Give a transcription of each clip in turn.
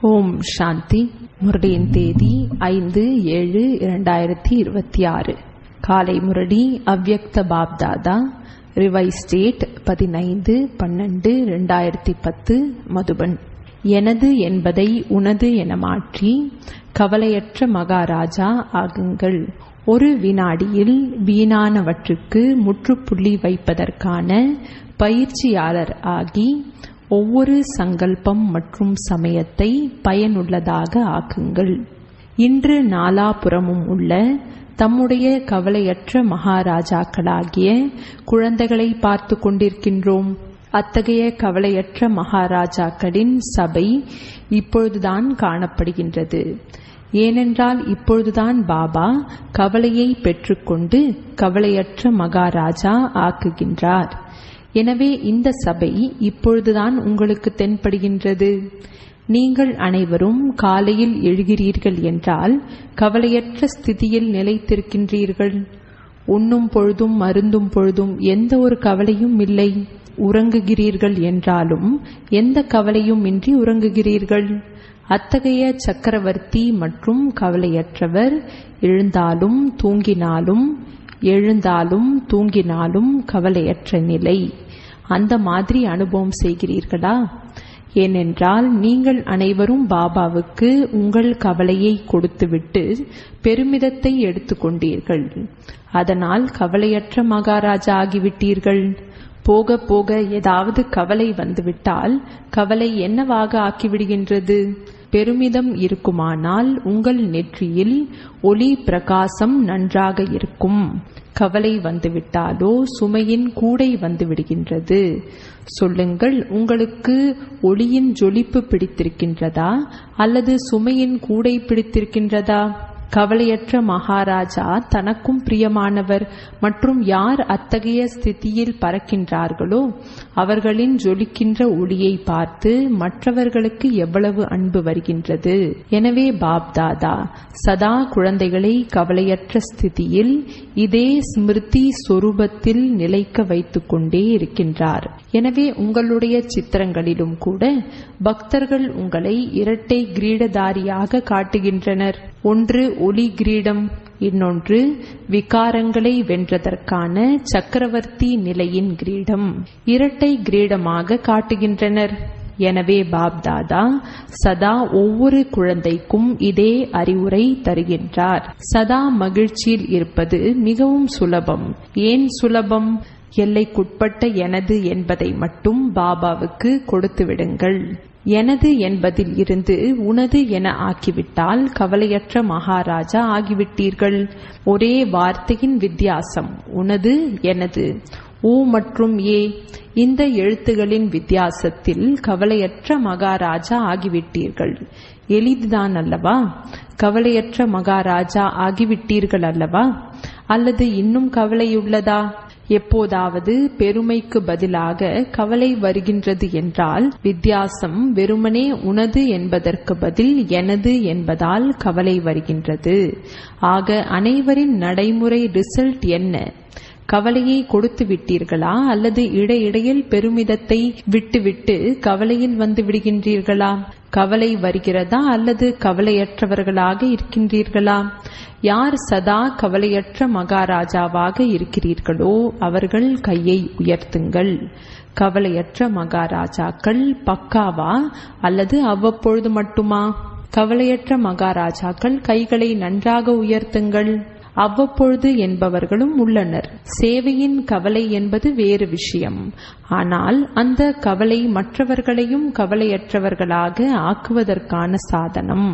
ஓம் சாந்தி முரளியின் தேதி ஐந்து ஏழு இரண்டாயிரத்தி இருபத்தி ஆறு காலை முரளி அவ்யக்த பாப்தாதா ரிவைஸ் டேட் பதினைந்து பன்னெண்டு இரண்டாயிரத்தி பத்து மதுபன் எனது என்பதை உனது என மாற்றி கவலையற்ற மகாராஜா ஆகுங்கள் ஒரு வினாடியில் வீணானவற்றுக்கு முற்றுப்புள்ளி வைப்பதற்கான பயிற்சியாளர் ஆகி ஒவ்வொரு சங்கல்பம் மற்றும் சமயத்தை பயனுள்ளதாக ஆக்குங்கள் இன்று நாலாபுறமும் உள்ள தம்முடைய கவலையற்ற மகாராஜாக்களாகிய குழந்தைகளை பார்த்து கொண்டிருக்கின்றோம் அத்தகைய கவலையற்ற மகாராஜாக்களின் சபை இப்பொழுதுதான் காணப்படுகின்றது ஏனென்றால் இப்பொழுதுதான் பாபா கவலையை பெற்றுக்கொண்டு கவலையற்ற மகாராஜா ஆக்குகின்றார் எனவே இந்த சபை இப்பொழுதுதான் உங்களுக்கு தென்படுகின்றது நீங்கள் அனைவரும் காலையில் எழுகிறீர்கள் என்றால் கவலையற்ற ஸ்திதியில் நிலைத்திருக்கின்றீர்கள் உண்ணும் பொழுதும் மருந்தும் பொழுதும் எந்த ஒரு கவலையும் இல்லை உறங்குகிறீர்கள் என்றாலும் எந்த கவலையும் இன்றி உறங்குகிறீர்கள் அத்தகைய சக்கரவர்த்தி மற்றும் கவலையற்றவர் எழுந்தாலும் தூங்கினாலும் எழுந்தாலும் தூங்கினாலும் கவலையற்ற நிலை அந்த மாதிரி அனுபவம் செய்கிறீர்களா ஏனென்றால் நீங்கள் அனைவரும் பாபாவுக்கு உங்கள் கவலையை கொடுத்துவிட்டு பெருமிதத்தை எடுத்துக்கொண்டீர்கள் அதனால் கவலையற்ற மகாராஜா ஆகிவிட்டீர்கள் போக போக ஏதாவது கவலை வந்துவிட்டால் கவலை என்னவாக ஆக்கிவிடுகின்றது பெருமிதம் இருக்குமானால் உங்கள் நெற்றியில் ஒளி பிரகாசம் நன்றாக இருக்கும் கவலை வந்துவிட்டாலோ சுமையின் கூடை வந்து விடுகின்றது சொல்லுங்கள் உங்களுக்கு ஒளியின் ஜொலிப்பு பிடித்திருக்கின்றதா அல்லது சுமையின் கூடை பிடித்திருக்கின்றதா கவலையற்ற மகாராஜா தனக்கும் பிரியமானவர் மற்றும் யார் அத்தகைய ஸ்திதியில் பறக்கின்றார்களோ அவர்களின் ஜொலிக்கின்ற ஒளியை பார்த்து மற்றவர்களுக்கு எவ்வளவு அன்பு வருகின்றது எனவே பாப்தாதா சதா குழந்தைகளை கவலையற்ற ஸ்திதியில் இதே ஸ்மிருதி சொரூபத்தில் நிலைக்க வைத்துக் கொண்டே இருக்கின்றார் எனவே உங்களுடைய சித்திரங்களிலும் கூட பக்தர்கள் உங்களை இரட்டை கிரீடதாரியாக காட்டுகின்றனர் ஒன்று ஒளி கிரீடம் இன்னொன்று விகாரங்களை வென்றதற்கான சக்கரவர்த்தி நிலையின் கிரீடம் இரட்டை கிரீடமாக காட்டுகின்றனர் எனவே பாப்தாதா சதா ஒவ்வொரு குழந்தைக்கும் இதே அறிவுரை தருகின்றார் சதா மகிழ்ச்சியில் இருப்பது மிகவும் சுலபம் ஏன் சுலபம் எல்லைக்குட்பட்ட எனது என்பதை மட்டும் பாபாவுக்கு கொடுத்து விடுங்கள் எனது என்பதில் இருந்து உனது என ஆக்கிவிட்டால் கவலையற்ற மகாராஜா ஆகிவிட்டீர்கள் ஒரே வார்த்தையின் வித்தியாசம் உனது எனது ஊ மற்றும் ஏ இந்த எழுத்துகளின் வித்தியாசத்தில் கவலையற்ற மகாராஜா ஆகிவிட்டீர்கள் எளிதுதான் அல்லவா கவலையற்ற மகாராஜா ஆகிவிட்டீர்கள் அல்லவா அல்லது இன்னும் கவலையுள்ளதா எப்போதாவது பெருமைக்கு பதிலாக கவலை வருகின்றது என்றால் வித்தியாசம் வெறுமனே உனது என்பதற்கு பதில் எனது என்பதால் கவலை வருகின்றது ஆக அனைவரின் நடைமுறை ரிசல்ட் என்ன கவலையை கொடுத்து விட்டீர்களா அல்லது இடையிடையில் பெருமிதத்தை விட்டுவிட்டு கவலையில் வந்து விடுகின்றீர்களா கவலை வருகிறதா அல்லது கவலையற்றவர்களாக இருக்கின்றீர்களா யார் சதா கவலையற்ற மகாராஜாவாக இருக்கிறீர்களோ அவர்கள் கையை உயர்த்துங்கள் கவலையற்ற மகாராஜாக்கள் பக்காவா அல்லது அவ்வப்பொழுது மட்டுமா கவலையற்ற மகாராஜாக்கள் கைகளை நன்றாக உயர்த்துங்கள் அவ்வப்பொழுது என்பவர்களும் உள்ளனர் சேவையின் கவலை என்பது வேறு விஷயம் ஆனால் அந்த கவலை மற்றவர்களையும் கவலையற்றவர்களாக ஆக்குவதற்கான சாதனம்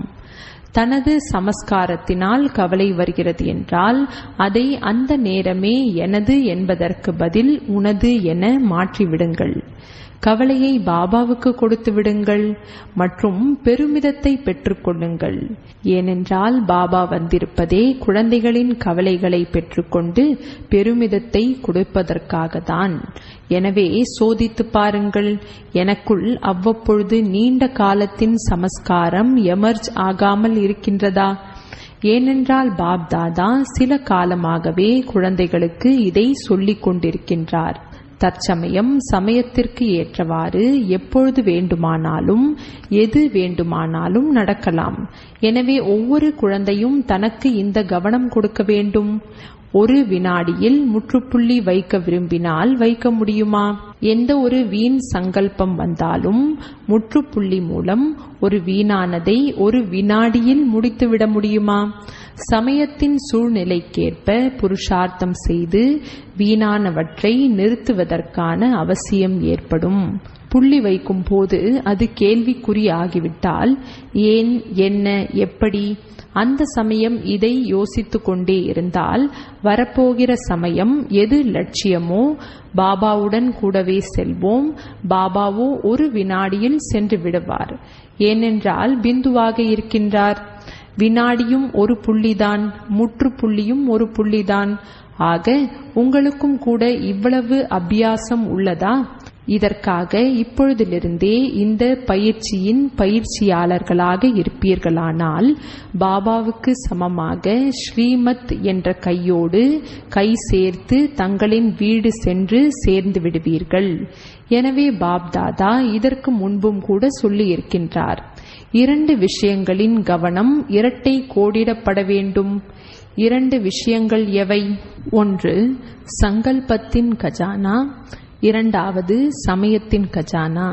தனது சமஸ்காரத்தினால் கவலை வருகிறது என்றால் அதை அந்த நேரமே எனது என்பதற்கு பதில் உனது என மாற்றிவிடுங்கள் கவலையை பாபாவுக்கு கொடுத்து விடுங்கள் மற்றும் பெருமிதத்தை பெற்றுக்கொள்ளுங்கள் ஏனென்றால் பாபா வந்திருப்பதே குழந்தைகளின் கவலைகளை பெற்றுக்கொண்டு பெருமிதத்தை கொடுப்பதற்காக தான் எனவே சோதித்து பாருங்கள் எனக்குள் அவ்வப்பொழுது நீண்ட காலத்தின் சமஸ்காரம் எமர்ஜ் ஆகாமல் இருக்கின்றதா ஏனென்றால் பாப்தாதா சில காலமாகவே குழந்தைகளுக்கு இதை சொல்லிக் கொண்டிருக்கின்றார் தற்சமயம் சமயத்திற்கு ஏற்றவாறு எப்பொழுது வேண்டுமானாலும் எது வேண்டுமானாலும் நடக்கலாம் எனவே ஒவ்வொரு குழந்தையும் தனக்கு இந்த கவனம் கொடுக்க வேண்டும் ஒரு வினாடியில் முற்றுப்புள்ளி வைக்க விரும்பினால் வைக்க முடியுமா எந்த ஒரு வீண் சங்கல்பம் வந்தாலும் முற்றுப்புள்ளி மூலம் ஒரு வீணானதை ஒரு வினாடியில் முடித்துவிட முடியுமா சமயத்தின் சூழ்நிலைக்கேற்ப புருஷார்த்தம் செய்து வீணானவற்றை நிறுத்துவதற்கான அவசியம் ஏற்படும் புள்ளி வைக்கும் போது அது கேள்விக்குறி ஆகிவிட்டால் ஏன் என்ன எப்படி அந்த சமயம் இதை யோசித்துக் கொண்டே இருந்தால் வரப்போகிற சமயம் எது லட்சியமோ பாபாவுடன் கூடவே செல்வோம் பாபாவோ ஒரு வினாடியில் சென்று விடுவார் ஏனென்றால் பிந்துவாக இருக்கின்றார் வினாடியும் ஒரு புள்ளிதான் முற்றுப்புள்ளியும் ஒரு புள்ளிதான் ஆக உங்களுக்கும் கூட இவ்வளவு அபியாசம் உள்ளதா இதற்காக இப்பொழுதிலிருந்தே இந்த பயிற்சியின் பயிற்சியாளர்களாக இருப்பீர்களானால் பாபாவுக்கு சமமாக ஸ்ரீமத் என்ற கையோடு கை சேர்த்து தங்களின் வீடு சென்று சேர்ந்து விடுவீர்கள் எனவே பாப்தாதா இதற்கு முன்பும் கூட சொல்லி இருக்கின்றார் இரண்டு விஷயங்களின் கவனம் இரட்டை கோடிடப்பட வேண்டும் இரண்டு விஷயங்கள் எவை ஒன்று சங்கல்பத்தின் கஜானா இரண்டாவது சமயத்தின் கஜானா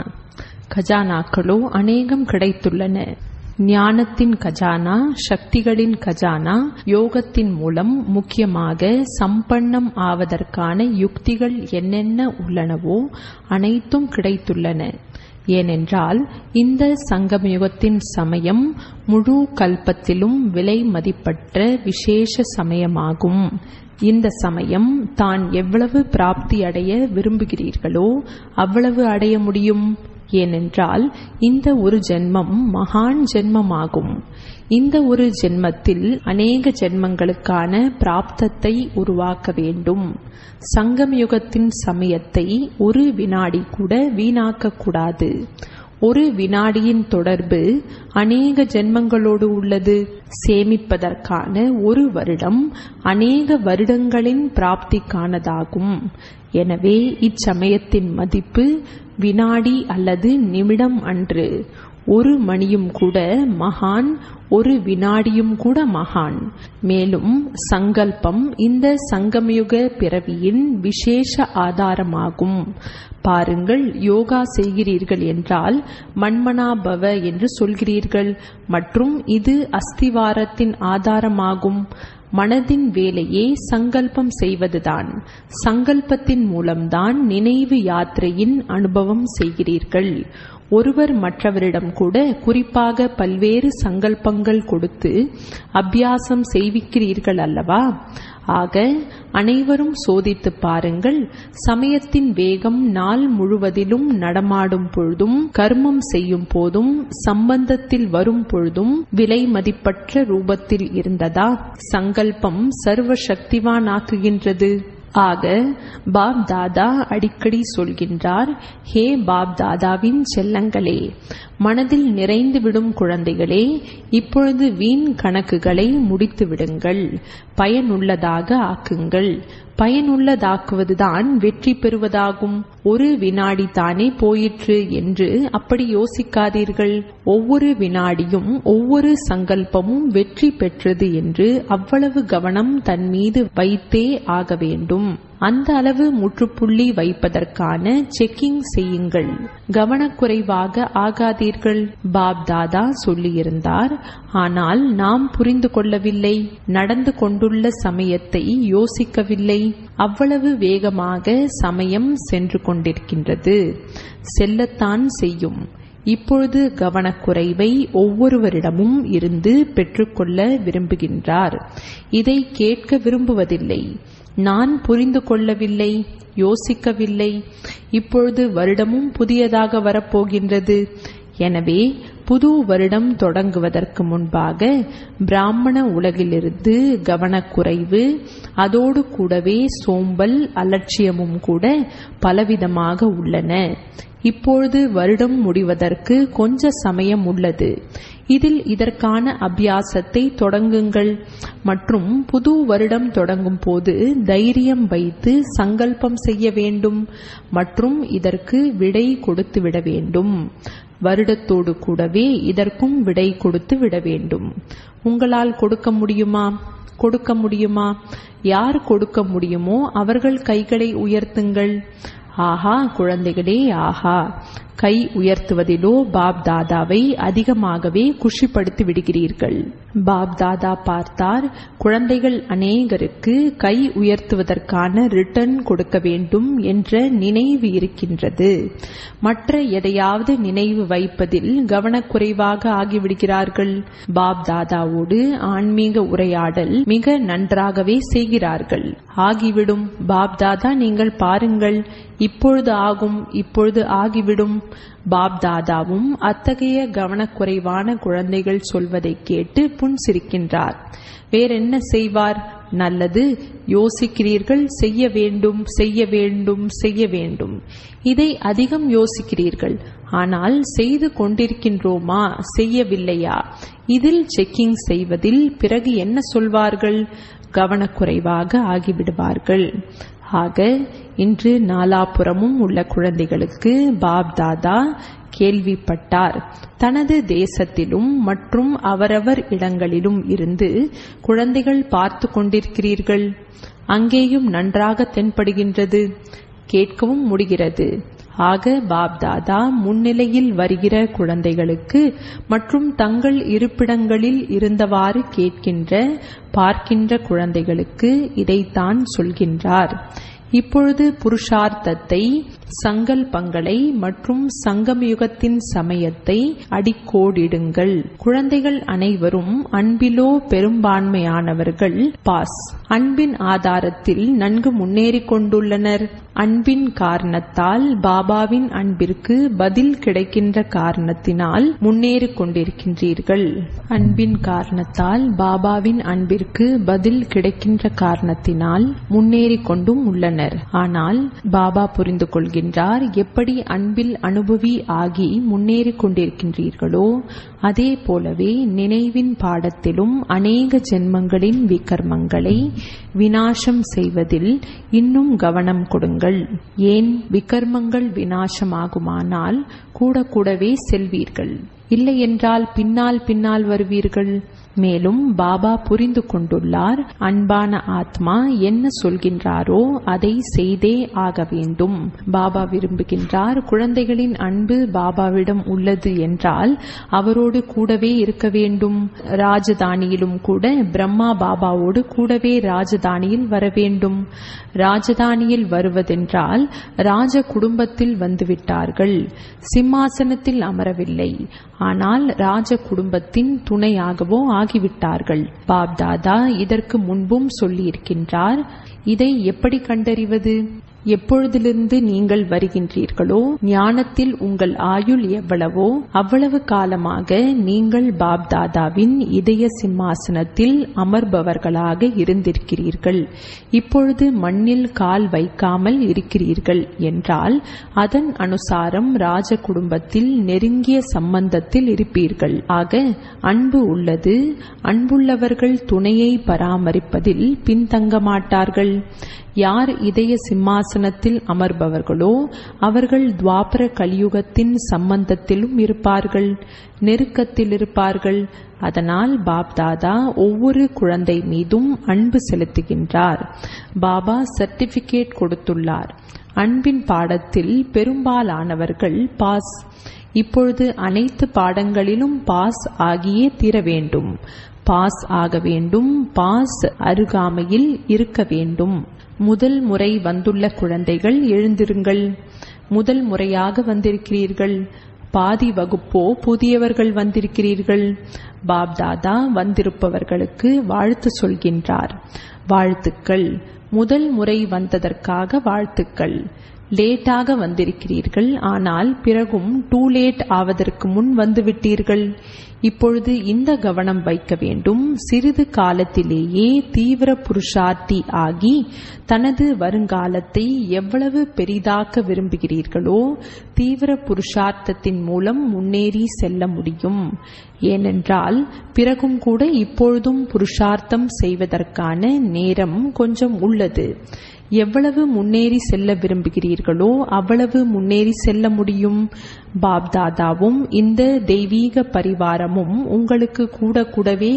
கஜானாக்களோ அநேகம் கிடைத்துள்ளன ஞானத்தின் கஜானா சக்திகளின் கஜானா யோகத்தின் மூலம் முக்கியமாக சம்பன்னம் ஆவதற்கான யுக்திகள் என்னென்ன உள்ளனவோ அனைத்தும் கிடைத்துள்ளன ஏனென்றால் இந்த சங்கமயுகத்தின் சமயம் முழு கல்பத்திலும் விலை மதிப்பற்ற விசேஷ சமயமாகும் இந்த சமயம் தான் எவ்வளவு பிராப்தி அடைய விரும்புகிறீர்களோ அவ்வளவு அடைய முடியும் ஏனென்றால் இந்த ஒரு ஜென்மம் மகான் ஜென்மமாகும் இந்த ஒரு ஜென்மத்தில் அநேக ஜென்மங்களுக்கான பிராப்தத்தை உருவாக்க வேண்டும் சங்கமயுகத்தின் சமயத்தை ஒரு வினாடி கூட வீணாக்க கூடாது ஒரு வினாடியின் தொடர்பு அநேக ஜென்மங்களோடு உள்ளது சேமிப்பதற்கான ஒரு வருடம் அநேக வருடங்களின் பிராப்திக்கானதாகும் எனவே இச்சமயத்தின் மதிப்பு வினாடி அல்லது நிமிடம் அன்று ஒரு மணியும் கூட மகான் ஒரு வினாடியும் கூட மகான் மேலும் சங்கல்பம் இந்த சங்கமயுக பிறவியின் விசேஷ ஆதாரமாகும் பாருங்கள் யோகா செய்கிறீர்கள் என்றால் மண்மனாபவ என்று சொல்கிறீர்கள் மற்றும் இது அஸ்திவாரத்தின் ஆதாரமாகும் மனதின் வேலையே சங்கல்பம் செய்வதுதான் சங்கல்பத்தின் மூலம்தான் நினைவு யாத்திரையின் அனுபவம் செய்கிறீர்கள் ஒருவர் மற்றவரிடம் கூட குறிப்பாக பல்வேறு சங்கல்பங்கள் கொடுத்து அபியாசம் செய்விக்கிறீர்கள் அல்லவா ஆக அனைவரும் சோதித்து பாருங்கள் சமயத்தின் வேகம் நாள் முழுவதிலும் நடமாடும் பொழுதும் கர்மம் செய்யும் போதும் சம்பந்தத்தில் வரும் பொழுதும் விலை மதிப்பற்ற ரூபத்தில் இருந்ததா சங்கல்பம் சர்வ சக்திவான் ஆக்குகின்றது ஆக பாப் தாதா அடிக்கடி சொல்கின்றார் ஹே பாப் தாதாவின் செல்லங்களே மனதில் நிறைந்துவிடும் குழந்தைகளே இப்பொழுது வீண் கணக்குகளை முடித்து விடுங்கள் பயனுள்ளதாக ஆக்குங்கள் பயனுள்ளதாக்குவதுதான் வெற்றி பெறுவதாகும் ஒரு வினாடி தானே போயிற்று என்று அப்படி யோசிக்காதீர்கள் ஒவ்வொரு வினாடியும் ஒவ்வொரு சங்கல்பமும் வெற்றி பெற்றது என்று அவ்வளவு கவனம் தன் மீது வைத்தே ஆக வேண்டும் அந்த அளவு முற்றுப்புள்ளி வைப்பதற்கான செக்கிங் செய்யுங்கள் கவனக்குறைவாக ஆகாதீர்கள் பாப் தாதா சொல்லியிருந்தார் ஆனால் நாம் புரிந்து கொள்ளவில்லை நடந்து கொண்டுள்ள சமயத்தை யோசிக்கவில்லை அவ்வளவு வேகமாக சமயம் சென்று கொண்டிருக்கின்றது செல்லத்தான் செய்யும் இப்பொழுது கவனக்குறைவை ஒவ்வொருவரிடமும் இருந்து பெற்றுக்கொள்ள விரும்புகின்றார் இதை கேட்க விரும்புவதில்லை நான் புரிந்து கொள்ளவில்லை யோசிக்கவில்லை இப்பொழுது வருடமும் புதியதாக வரப்போகின்றது எனவே புது வருடம் தொடங்குவதற்கு முன்பாக பிராமண உலகிலிருந்து கவனக்குறைவு அதோடு கூடவே சோம்பல் அலட்சியமும் கூட பலவிதமாக உள்ளன இப்பொழுது வருடம் முடிவதற்கு கொஞ்ச சமயம் உள்ளது இதில் இதற்கான அபியாசத்தை தொடங்குங்கள் மற்றும் புது வருடம் தொடங்கும் போது தைரியம் வைத்து சங்கல்பம் செய்ய வேண்டும் மற்றும் இதற்கு விடை கொடுத்து விட வேண்டும் வருடத்தோடு கூடவே இதற்கும் விடை கொடுத்து விட வேண்டும் உங்களால் கொடுக்க முடியுமா கொடுக்க முடியுமா யார் கொடுக்க முடியுமோ அவர்கள் கைகளை உயர்த்துங்கள் ஆஹா குழந்தைகளே ஆஹா கை உயர்த்துவதிலோ பாப் தாதாவை அதிகமாகவே குஷிப்படுத்தி விடுகிறீர்கள் பாப் தாதா பார்த்தார் குழந்தைகள் அநேகருக்கு கை உயர்த்துவதற்கான ரிட்டர்ன் கொடுக்க வேண்டும் என்ற நினைவு இருக்கின்றது மற்ற எதையாவது நினைவு வைப்பதில் கவனக்குறைவாக ஆகிவிடுகிறார்கள் பாப் தாதாவோடு ஆன்மீக உரையாடல் மிக நன்றாகவே செய்கிறார்கள் ஆகிவிடும் பாப் தாதா நீங்கள் பாருங்கள் இப்பொழுது ஆகும் இப்பொழுது ஆகிவிடும் பாப் தாதாவும் அத்தகைய கவனக்குறைவான குழந்தைகள் சொல்வதை கேட்டு புன்சிரிக்கின்றார் வேறென்ன செய்வார் நல்லது யோசிக்கிறீர்கள் செய்ய வேண்டும் செய்ய வேண்டும் செய்ய வேண்டும் இதை அதிகம் யோசிக்கிறீர்கள் ஆனால் செய்து கொண்டிருக்கின்றோமா செய்யவில்லையா இதில் செக்கிங் செய்வதில் பிறகு என்ன சொல்வார்கள் கவனக்குறைவாக ஆகிவிடுவார்கள் ஆக இன்று நாலாபுறமும் உள்ள குழந்தைகளுக்கு பாப் தாதா கேள்விப்பட்டார் தனது தேசத்திலும் மற்றும் அவரவர் இடங்களிலும் இருந்து குழந்தைகள் பார்த்து கொண்டிருக்கிறீர்கள் அங்கேயும் நன்றாக தென்படுகின்றது கேட்கவும் முடிகிறது ஆக பாப் தாதா முன்னிலையில் வருகிற குழந்தைகளுக்கு மற்றும் தங்கள் இருப்பிடங்களில் இருந்தவாறு கேட்கின்ற பார்க்கின்ற குழந்தைகளுக்கு இதைத்தான் சொல்கின்றார் இப்பொழுது புருஷார்த்தத்தை சங்கல்பங்களை மற்றும் சங்கமயுகத்தின் சமயத்தை அடிக்கோடிடுங்கள் குழந்தைகள் அனைவரும் அன்பிலோ பெரும்பான்மையானவர்கள் பாஸ் அன்பின் ஆதாரத்தில் நன்கு முன்னேறிக் கொண்டுள்ளனர் அன்பின் காரணத்தால் பாபாவின் அன்பிற்கு பதில் கிடைக்கின்ற காரணத்தினால் முன்னேறிக் கொண்டிருக்கின்றீர்கள் அன்பின் காரணத்தால் பாபாவின் அன்பிற்கு பதில் கிடைக்கின்ற காரணத்தினால் முன்னேறிக் கொண்டும் உள்ளனர் ஆனால் பாபா புரிந்து கொள்கின்றார் எப்படி அன்பில் அனுபவி ஆகி முன்னேறிக் கொண்டிருக்கின்றீர்களோ அதே போலவே நினைவின் பாடத்திலும் அநேக ஜென்மங்களின் விகர்மங்களை வினாசம் செய்வதில் இன்னும் கவனம் கொடுங்கள் ஏன் விகர்மங்கள் வினாசமாகுமானால் கூட கூடவே செல்வீர்கள் இல்லையென்றால் பின்னால் பின்னால் வருவீர்கள் மேலும் பாபா புரிந்து கொண்டுள்ளார் அன்பான ஆத்மா என்ன சொல்கின்றாரோ அதை செய்தே ஆக வேண்டும் பாபா விரும்புகின்றார் குழந்தைகளின் அன்பு பாபாவிடம் உள்ளது என்றால் அவரோடு கூடவே இருக்க வேண்டும் ராஜதானியிலும் கூட பிரம்மா பாபாவோடு கூடவே ராஜதானியில் வர வேண்டும் ராஜதானியில் வருவதென்றால் ராஜ குடும்பத்தில் வந்துவிட்டார்கள் சிம்மாசனத்தில் அமரவில்லை ஆனால் ராஜ குடும்பத்தின் துணையாகவோ ஆகிவிட்டார்கள் பாப்தாதா இதற்கு முன்பும் சொல்லியிருக்கின்றார் இதை எப்படி கண்டறிவது எப்பொழுதிலிருந்து நீங்கள் வருகின்றீர்களோ ஞானத்தில் உங்கள் ஆயுள் எவ்வளவோ அவ்வளவு காலமாக நீங்கள் பாப்தாதாவின் இதய சிம்மாசனத்தில் அமர்பவர்களாக இருந்திருக்கிறீர்கள் இப்பொழுது மண்ணில் கால் வைக்காமல் இருக்கிறீர்கள் என்றால் அதன் அனுசாரம் ராஜ குடும்பத்தில் நெருங்கிய சம்பந்தத்தில் இருப்பீர்கள் ஆக அன்பு உள்ளது அன்புள்ளவர்கள் துணையை பராமரிப்பதில் பின்தங்க மாட்டார்கள் யார் இதய சிம்மாசனத்தில் அமர்பவர்களோ அவர்கள் துவாபர கலியுகத்தின் சம்பந்தத்திலும் இருப்பார்கள் நெருக்கத்தில் இருப்பார்கள் அதனால் பாப்தாதா ஒவ்வொரு குழந்தை மீதும் அன்பு செலுத்துகின்றார் பாபா சர்டிபிகேட் கொடுத்துள்ளார் அன்பின் பாடத்தில் பெரும்பாலானவர்கள் பாஸ் இப்பொழுது அனைத்து பாடங்களிலும் பாஸ் ஆகியே தீர வேண்டும் பாஸ் ஆக வேண்டும் பாஸ் அருகாமையில் இருக்க வேண்டும் முதல் முறை வந்துள்ள குழந்தைகள் எழுந்திருங்கள் முதல் முறையாக வந்திருக்கிறீர்கள் பாதி வகுப்போ புதியவர்கள் வந்திருக்கிறீர்கள் பாப்தாதா வந்திருப்பவர்களுக்கு வாழ்த்து சொல்கின்றார் வாழ்த்துக்கள் முதல் முறை வந்ததற்காக வாழ்த்துக்கள் லேட்டாக வந்திருக்கிறீர்கள் ஆனால் பிறகும் டூ லேட் ஆவதற்கு முன் வந்துவிட்டீர்கள் இப்பொழுது இந்த கவனம் வைக்க வேண்டும் சிறிது காலத்திலேயே தீவிர புருஷார்த்தி ஆகி தனது வருங்காலத்தை எவ்வளவு பெரிதாக்க விரும்புகிறீர்களோ தீவிர புருஷார்த்தத்தின் மூலம் முன்னேறி செல்ல முடியும் ஏனென்றால் பிறகும் கூட இப்பொழுதும் புருஷார்த்தம் செய்வதற்கான நேரம் கொஞ்சம் உள்ளது எவ்வளவு முன்னேறி செல்ல விரும்புகிறீர்களோ அவ்வளவு முன்னேறி செல்ல முடியும் பாப்தாதாவும் இந்த தெய்வீக பரிவாரமும் உங்களுக்கு கூட கூடவே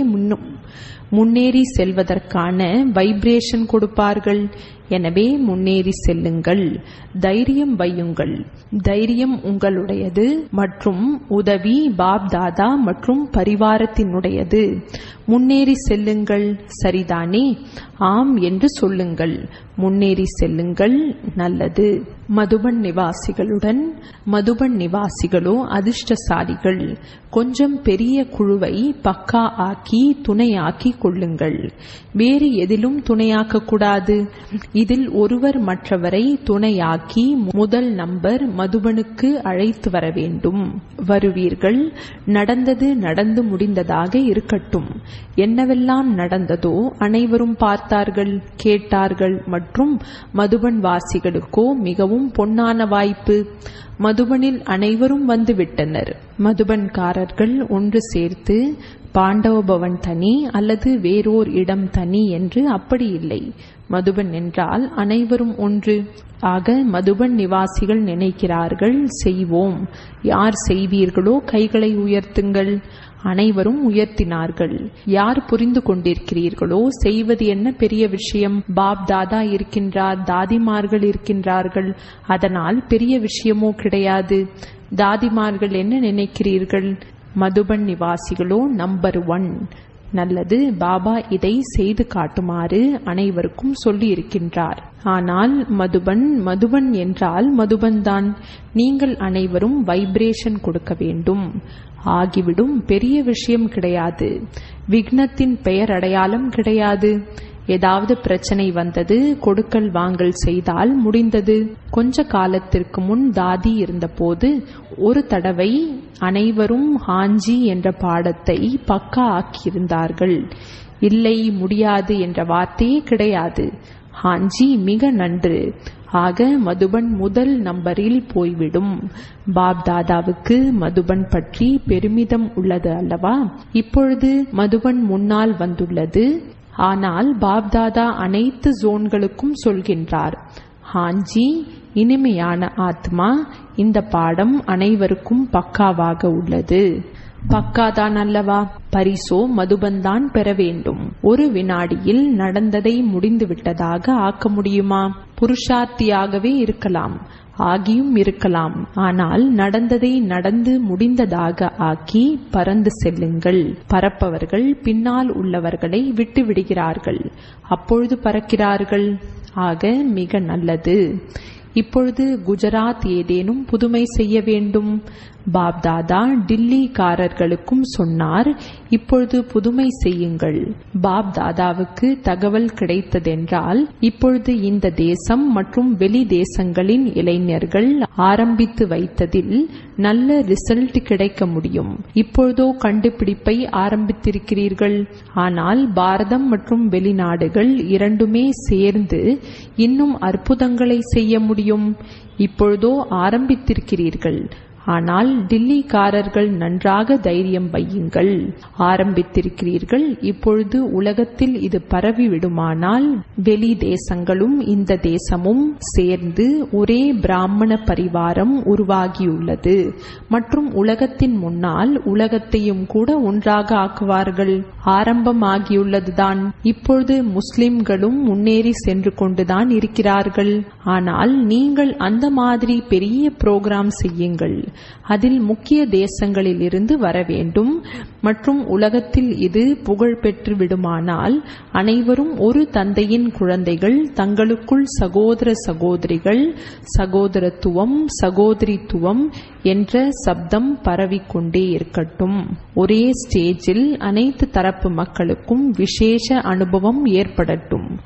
முன்னேறி செல்வதற்கான வைப்ரேஷன் கொடுப்பார்கள் எனவே முன்னேறி செல்லுங்கள் தைரியம் வையுங்கள் தைரியம் உங்களுடையது மற்றும் உதவி பாப் தாதா மற்றும் பரிவாரத்தினுடையது முன்னேறி செல்லுங்கள் சரிதானே ஆம் என்று சொல்லுங்கள் முன்னேறி செல்லுங்கள் நல்லது மதுபன் நிவாசிகளுடன் மதுபன் நிவாசிகளோ அதிர்ஷ்டசாலிகள் கொஞ்சம் பெரிய குழுவை பக்கா ஆக்கி துணையாக்கி கொள்ளுங்கள் வேறு எதிலும் துணையாக்க கூடாது இதில் ஒருவர் மற்றவரை துணையாக்கி முதல் நம்பர் மதுபனுக்கு அழைத்து வர வேண்டும் வருவீர்கள் நடந்தது நடந்து முடிந்ததாக இருக்கட்டும் என்னவெல்லாம் நடந்ததோ அனைவரும் பார்த்தார்கள் கேட்டார்கள் மற்றும் மதுபன் வாசிகளுக்கோ மிகவும் பொன்னான வாய்ப்பு மதுபனில் அனைவரும் வந்துவிட்டனர் மதுபன்காரர்கள் ஒன்று சேர்த்து பாண்டவ பவன் தனி அல்லது வேறோர் இடம் தனி என்று அப்படி இல்லை மதுபன் என்றால் அனைவரும் ஒன்று ஆக மதுபன் நிவாசிகள் நினைக்கிறார்கள் செய்வோம் யார் செய்வீர்களோ கைகளை உயர்த்துங்கள் அனைவரும் உயர்த்தினார்கள் யார் புரிந்து கொண்டிருக்கிறீர்களோ செய்வது என்ன பெரிய விஷயம் பாப் தாதா இருக்கின்றார் தாதிமார்கள் இருக்கின்றார்கள் அதனால் பெரிய விஷயமோ கிடையாது தாதிமார்கள் என்ன நினைக்கிறீர்கள் மதுபன் நிவாசிகளோ நம்பர் ஒன் நல்லது பாபா இதை செய்து காட்டுமாறு அனைவருக்கும் சொல்லி இருக்கின்றார் ஆனால் மதுபன் மதுபன் என்றால் மதுபன் தான் நீங்கள் அனைவரும் வைப்ரேஷன் கொடுக்க வேண்டும் ஆகிவிடும் பெரிய விஷயம் கிடையாது விக்னத்தின் பெயர் அடையாளம் கிடையாது ஏதாவது பிரச்சனை வந்தது கொடுக்கல் வாங்கல் செய்தால் முடிந்தது கொஞ்ச காலத்திற்கு முன் தாதி இருந்தபோது ஒரு தடவை அனைவரும் ஹாஞ்சி என்ற பாடத்தை பக்கா ஆக்கியிருந்தார்கள் இல்லை முடியாது என்ற வார்த்தையே கிடையாது ஹாஞ்சி மிக நன்று ஆக மதுபன் முதல் நம்பரில் போய்விடும் பாப் தாதாவுக்கு மதுபன் பற்றி பெருமிதம் உள்ளது அல்லவா இப்பொழுது மதுபன் முன்னால் வந்துள்ளது ஆனால் பாப்தாதா அனைத்து ஜோன்களுக்கும் சொல்கின்றார் ஹாஞ்சி இனிமையான ஆத்மா இந்த பாடம் அனைவருக்கும் பக்காவாக உள்ளது பக்காதான் அல்லவா பரிசோ மதுபந்தான் பெற வேண்டும் ஒரு வினாடியில் நடந்ததை முடிந்துவிட்டதாக ஆக்க முடியுமா புருஷார்த்தியாகவே இருக்கலாம் ஆகியும் இருக்கலாம் ஆனால் நடந்ததை நடந்து முடிந்ததாக ஆக்கி பறந்து செல்லுங்கள் பறப்பவர்கள் பின்னால் உள்ளவர்களை விட்டு விடுகிறார்கள் அப்பொழுது பறக்கிறார்கள் ஆக மிக நல்லது இப்பொழுது குஜராத் ஏதேனும் புதுமை செய்ய வேண்டும் பாப்தாதா டில்லிக்காரர்களுக்கும் சொன்னார் இப்பொழுது புதுமை செய்யுங்கள் பாப் தாதாவுக்கு தகவல் கிடைத்ததென்றால் இப்பொழுது இந்த தேசம் மற்றும் வெளி தேசங்களின் இளைஞர்கள் ஆரம்பித்து வைத்ததில் நல்ல ரிசல்ட் கிடைக்க முடியும் இப்பொழுதோ கண்டுபிடிப்பை ஆரம்பித்திருக்கிறீர்கள் ஆனால் பாரதம் மற்றும் வெளிநாடுகள் இரண்டுமே சேர்ந்து இன்னும் அற்புதங்களை செய்ய முடியும் இப்பொழுதோ ஆரம்பித்திருக்கிறீர்கள் ஆனால் டில்லிக்காரர்கள் நன்றாக தைரியம் வையுங்கள் ஆரம்பித்திருக்கிறீர்கள் இப்பொழுது உலகத்தில் இது பரவி விடுமானால் வெளி தேசங்களும் இந்த தேசமும் சேர்ந்து ஒரே பிராமண பரிவாரம் உருவாகியுள்ளது மற்றும் உலகத்தின் முன்னால் உலகத்தையும் கூட ஒன்றாக ஆக்குவார்கள் ஆரம்பமாகியுள்ளதுதான் இப்பொழுது முஸ்லிம்களும் முன்னேறி சென்று கொண்டுதான் இருக்கிறார்கள் ஆனால் நீங்கள் அந்த மாதிரி பெரிய புரோகிராம் செய்யுங்கள் அதில் முக்கிய தேசங்களில் இருந்து வர வேண்டும் மற்றும் உலகத்தில் இது புகழ் பெற்று விடுமானால் அனைவரும் ஒரு தந்தையின் குழந்தைகள் தங்களுக்குள் சகோதர சகோதரிகள் சகோதரத்துவம் சகோதரித்துவம் என்ற சப்தம் பரவிக்கொண்டே இருக்கட்டும் ஒரே ஸ்டேஜில் அனைத்து தரப்பு மக்களுக்கும் விசேஷ அனுபவம் ஏற்படட்டும்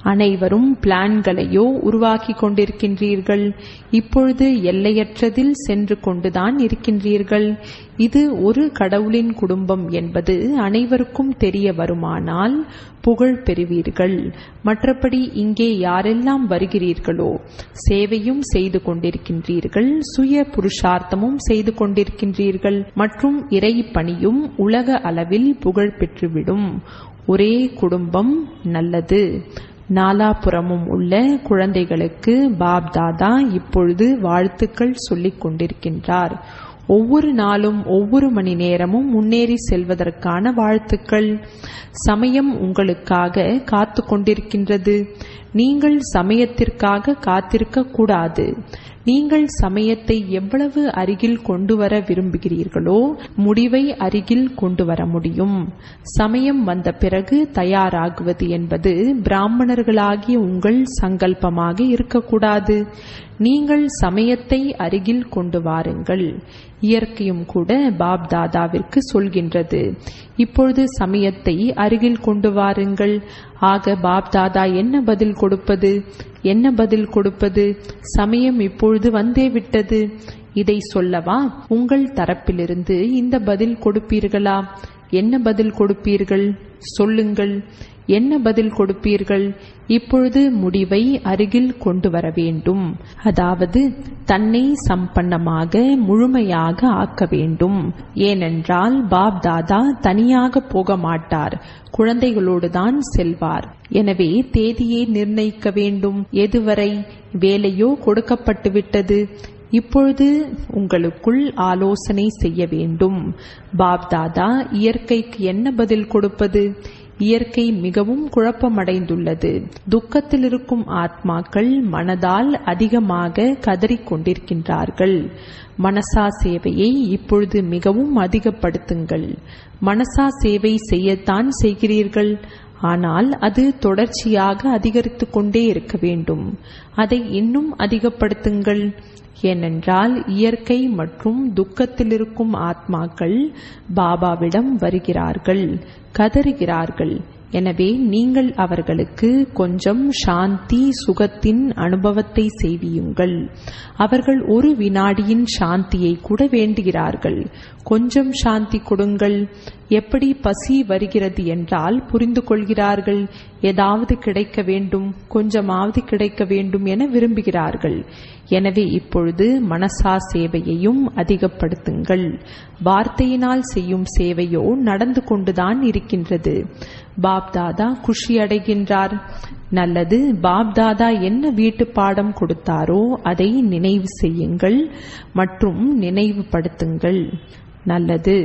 அனைவரும் பிளான்களையோ உருவாக்கி கொண்டிருக்கின்றீர்கள் இப்பொழுது எல்லையற்றதில் சென்று கொண்டுதான் இருக்கின்றீர்கள் இது ஒரு கடவுளின் குடும்பம் என்பது அனைவருக்கும் தெரிய வருமானால் புகழ் பெறுவீர்கள் மற்றபடி இங்கே யாரெல்லாம் வருகிறீர்களோ சேவையும் செய்து கொண்டிருக்கின்றீர்கள் சுய புருஷார்த்தமும் செய்து கொண்டிருக்கின்றீர்கள் மற்றும் இறை பணியும் உலக அளவில் புகழ் பெற்றுவிடும் ஒரே குடும்பம் நல்லது நாலாபுறமும் உள்ள குழந்தைகளுக்கு பாப் தாதா இப்பொழுது வாழ்த்துக்கள் சொல்லிக் கொண்டிருக்கின்றார் ஒவ்வொரு நாளும் ஒவ்வொரு மணி நேரமும் முன்னேறி செல்வதற்கான வாழ்த்துக்கள் சமயம் உங்களுக்காக காத்து கொண்டிருக்கின்றது நீங்கள் சமயத்திற்காக காத்திருக்க கூடாது நீங்கள் சமயத்தை எவ்வளவு அருகில் கொண்டு வர விரும்புகிறீர்களோ முடிவை அருகில் கொண்டு வர முடியும் சமயம் வந்த பிறகு தயாராகுவது என்பது பிராமணர்களாகிய உங்கள் சங்கல்பமாக இருக்கக்கூடாது நீங்கள் சமயத்தை அருகில் கொண்டு வாருங்கள் இயற்கையும் கூட பாப் தாதாவிற்கு சொல்கின்றது இப்பொழுது சமயத்தை அருகில் கொண்டு வாருங்கள் ஆக பாப் தாதா என்ன பதில் கொடுப்பது என்ன பதில் கொடுப்பது சமயம் இப்பொழுது வந்தே விட்டது இதை சொல்லவா உங்கள் தரப்பிலிருந்து இந்த பதில் கொடுப்பீர்களா என்ன பதில் கொடுப்பீர்கள் சொல்லுங்கள் என்ன பதில் கொடுப்பீர்கள் இப்பொழுது முடிவை அருகில் கொண்டு வர வேண்டும் அதாவது தன்னை சம்பன்னமாக முழுமையாக ஆக்க வேண்டும் ஏனென்றால் பாப் தாதா தனியாக போக மாட்டார் குழந்தைகளோடு தான் செல்வார் எனவே தேதியை நிர்ணயிக்க வேண்டும் எதுவரை வேலையோ கொடுக்கப்பட்டு விட்டது இப்பொழுது உங்களுக்குள் ஆலோசனை செய்ய வேண்டும் பாப் தாதா இயற்கைக்கு என்ன பதில் கொடுப்பது இயற்கை மிகவும் குழப்பமடைந்துள்ளது துக்கத்தில் இருக்கும் ஆத்மாக்கள் மனதால் அதிகமாக கதறிக் கொண்டிருக்கின்றார்கள் மனசா சேவையை இப்பொழுது மிகவும் அதிகப்படுத்துங்கள் மனசா சேவை செய்யத்தான் செய்கிறீர்கள் ஆனால் அது தொடர்ச்சியாக அதிகரித்து கொண்டே இருக்க வேண்டும் அதை இன்னும் அதிகப்படுத்துங்கள் ஏனென்றால் இயற்கை மற்றும் துக்கத்தில் இருக்கும் ஆத்மாக்கள் பாபாவிடம் வருகிறார்கள் கதறுகிறார்கள் எனவே நீங்கள் அவர்களுக்கு கொஞ்சம் சாந்தி சுகத்தின் அனுபவத்தை செய்வியுங்கள் அவர்கள் ஒரு வினாடியின் சாந்தியை கூட வேண்டுகிறார்கள் கொஞ்சம் சாந்தி கொடுங்கள் எப்படி பசி வருகிறது என்றால் புரிந்து கொள்கிறார்கள் ஏதாவது கிடைக்க வேண்டும் கொஞ்சமாவது கிடைக்க வேண்டும் என விரும்புகிறார்கள் எனவே இப்பொழுது மனசா சேவையையும் அதிகப்படுத்துங்கள் வார்த்தையினால் செய்யும் சேவையோ நடந்து கொண்டுதான் இருக்கின்றது பாப் தாதா குஷி அடைகின்றார் நல்லது பாப் தாதா என்ன வீட்டு பாடம் கொடுத்தாரோ அதை நினைவு செய்யுங்கள் மற்றும் நினைவுபடுத்துங்கள் நல்லது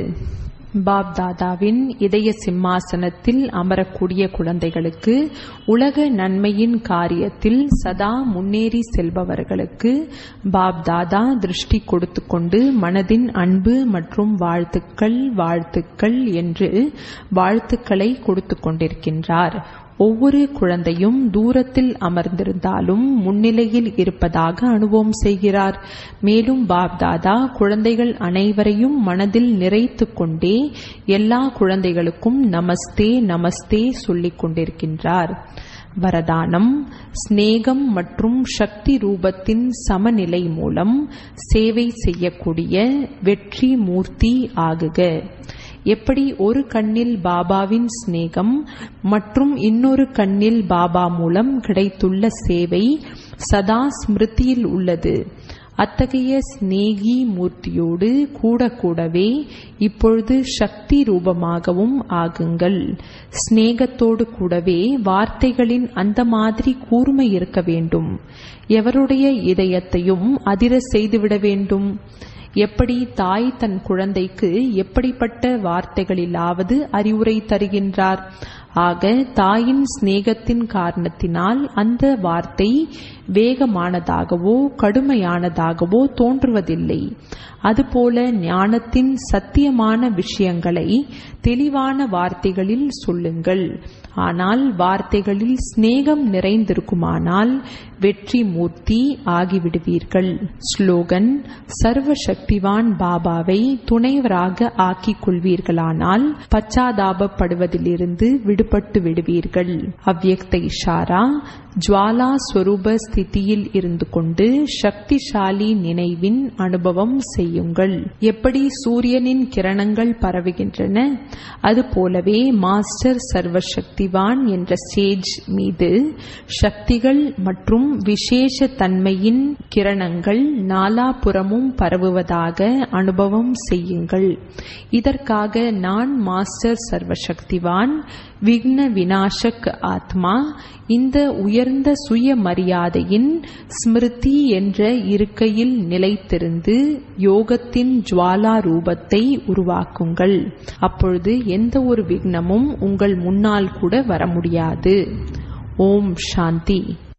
பாப் தாதாவின் இதய சிம்மாசனத்தில் அமரக்கூடிய குழந்தைகளுக்கு உலக நன்மையின் காரியத்தில் சதா முன்னேறி செல்பவர்களுக்கு பாப் தாதா திருஷ்டி கொடுத்து கொண்டு மனதின் அன்பு மற்றும் வாழ்த்துக்கள் வாழ்த்துக்கள் என்று வாழ்த்துக்களை கொடுத்து கொண்டிருக்கின்றார் ஒவ்வொரு குழந்தையும் தூரத்தில் அமர்ந்திருந்தாலும் முன்னிலையில் இருப்பதாக அனுபவம் செய்கிறார் மேலும் பாப்தாதா குழந்தைகள் அனைவரையும் மனதில் நிறைத்து கொண்டே எல்லா குழந்தைகளுக்கும் நமஸ்தே நமஸ்தே சொல்லிக் கொண்டிருக்கின்றார் வரதானம் ஸ்நேகம் மற்றும் சக்தி ரூபத்தின் சமநிலை மூலம் சேவை செய்யக்கூடிய வெற்றி மூர்த்தி ஆகுக எப்படி ஒரு கண்ணில் பாபாவின் சிநேகம் மற்றும் இன்னொரு கண்ணில் பாபா மூலம் கிடைத்துள்ள சேவை சதா ஸ்மிருதியில் உள்ளது அத்தகைய சிநேகி மூர்த்தியோடு கூட கூடவே இப்பொழுது சக்தி ரூபமாகவும் ஆகுங்கள் சிநேகத்தோடு கூடவே வார்த்தைகளின் அந்த மாதிரி கூர்மை இருக்க வேண்டும் எவருடைய இதயத்தையும் அதிர செய்துவிட வேண்டும் எப்படி தாய் தன் குழந்தைக்கு எப்படிப்பட்ட வார்த்தைகளிலாவது அறிவுரை தருகின்றார் ஆக தாயின் சிநேகத்தின் காரணத்தினால் அந்த வார்த்தை வேகமானதாகவோ கடுமையானதாகவோ தோன்றுவதில்லை அதுபோல ஞானத்தின் சத்தியமான விஷயங்களை தெளிவான வார்த்தைகளில் சொல்லுங்கள் ஆனால் வார்த்தைகளில் சிநேகம் நிறைந்திருக்குமானால் வெற்றி மூர்த்தி ஆகிவிடுவீர்கள் ஸ்லோகன் சர்வ சக்திவான் பாபாவை துணைவராக ஆக்கிக் கொள்வீர்களானால் பச்சாதாபப்படுவதிலிருந்து விடுபட்டு விடுவீர்கள் அவ்யக்த இஷாரா ஜுவாலா ஸ்வரூப ஸ்திதியில் இருந்து கொண்டு சக்திசாலி நினைவின் அனுபவம் செய்யுங்கள் எப்படி சூரியனின் கிரணங்கள் பரவுகின்றன அதுபோலவே மாஸ்டர் சர்வசக்திவான் என்ற ஸ்டேஜ் மீது சக்திகள் மற்றும் விசேஷ தன்மையின் கிரணங்கள் நாலாபுறமும் பரவுவதாக அனுபவம் செய்யுங்கள் இதற்காக நான் மாஸ்டர் சர்வசக்திவான் விக்ன விநாசக் ஆத்மா இந்த உயர்ந்த சுயமரியாதையின் ஸ்மிருதி என்ற இருக்கையில் நிலைத்திருந்து யோகத்தின் ஜுவாலா ரூபத்தை உருவாக்குங்கள் அப்பொழுது எந்த ஒரு விக்னமும் உங்கள் முன்னால் கூட வர முடியாது ஓம் சாந்தி